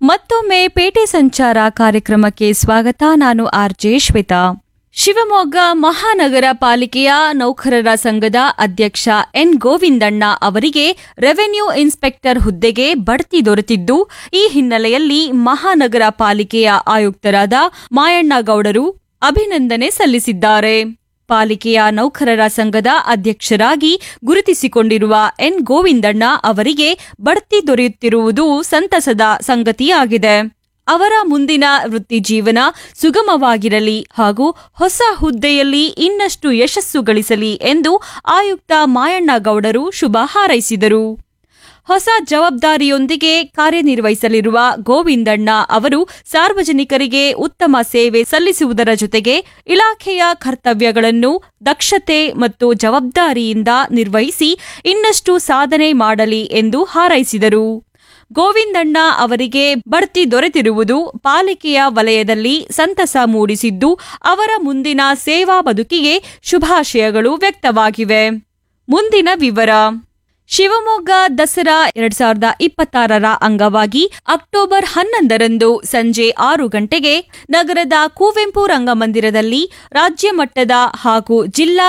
ಮತ್ತೊಮ್ಮೆ ಪೇಟೆ ಸಂಚಾರ ಕಾರ್ಯಕ್ರಮಕ್ಕೆ ಸ್ವಾಗತ ನಾನು ಆರ್ಜೆ ಶ್ವೇತಾ ಶಿವಮೊಗ್ಗ ಮಹಾನಗರ ಪಾಲಿಕೆಯ ನೌಕರರ ಸಂಘದ ಅಧ್ಯಕ್ಷ ಎನ್ ಗೋವಿಂದಣ್ಣ ಅವರಿಗೆ ರೆವೆನ್ಯೂ ಇನ್ಸ್ಪೆಕ್ಟರ್ ಹುದ್ದೆಗೆ ಬಡ್ತಿ ದೊರೆತಿದ್ದು ಈ ಹಿನ್ನೆಲೆಯಲ್ಲಿ ಮಹಾನಗರ ಪಾಲಿಕೆಯ ಆಯುಕ್ತರಾದ ಮಾಯಣ್ಣ ಗೌಡರು ಅಭಿನಂದನೆ ಸಲ್ಲಿಸಿದ್ದಾರೆ ಪಾಲಿಕೆಯ ನೌಕರರ ಸಂಘದ ಅಧ್ಯಕ್ಷರಾಗಿ ಗುರುತಿಸಿಕೊಂಡಿರುವ ಎನ್ ಗೋವಿಂದಣ್ಣ ಅವರಿಗೆ ಬಡ್ತಿ ದೊರೆಯುತ್ತಿರುವುದು ಸಂತಸದ ಸಂಗತಿಯಾಗಿದೆ ಅವರ ಮುಂದಿನ ವೃತ್ತಿ ಜೀವನ ಸುಗಮವಾಗಿರಲಿ ಹಾಗೂ ಹೊಸ ಹುದ್ದೆಯಲ್ಲಿ ಇನ್ನಷ್ಟು ಯಶಸ್ಸು ಗಳಿಸಲಿ ಎಂದು ಆಯುಕ್ತ ಮಾಯಣ್ಣ ಗೌಡರು ಶುಭ ಹಾರೈಸಿದರು ಹೊಸ ಜವಾಬ್ದಾರಿಯೊಂದಿಗೆ ಕಾರ್ಯನಿರ್ವಹಿಸಲಿರುವ ಗೋವಿಂದಣ್ಣ ಅವರು ಸಾರ್ವಜನಿಕರಿಗೆ ಉತ್ತಮ ಸೇವೆ ಸಲ್ಲಿಸುವುದರ ಜೊತೆಗೆ ಇಲಾಖೆಯ ಕರ್ತವ್ಯಗಳನ್ನು ದಕ್ಷತೆ ಮತ್ತು ಜವಾಬ್ದಾರಿಯಿಂದ ನಿರ್ವಹಿಸಿ ಇನ್ನಷ್ಟು ಸಾಧನೆ ಮಾಡಲಿ ಎಂದು ಹಾರೈಸಿದರು ಗೋವಿಂದಣ್ಣ ಅವರಿಗೆ ಬಡ್ತಿ ದೊರೆತಿರುವುದು ಪಾಲಿಕೆಯ ವಲಯದಲ್ಲಿ ಸಂತಸ ಮೂಡಿಸಿದ್ದು ಅವರ ಮುಂದಿನ ಸೇವಾ ಬದುಕಿಗೆ ಶುಭಾಶಯಗಳು ವ್ಯಕ್ತವಾಗಿವೆ ಮುಂದಿನ ವಿವರ ಶಿವಮೊಗ್ಗ ದಸರಾ ಎರಡ್ ಸಾವಿರದ ಇಪ್ಪತ್ತಾರರ ಅಂಗವಾಗಿ ಅಕ್ಟೋಬರ್ ಹನ್ನೊಂದರಂದು ಸಂಜೆ ಆರು ಗಂಟೆಗೆ ನಗರದ ಕುವೆಂಪು ರಂಗಮಂದಿರದಲ್ಲಿ ರಾಜ್ಯ ಮಟ್ಟದ ಹಾಗೂ ಜಿಲ್ಲಾ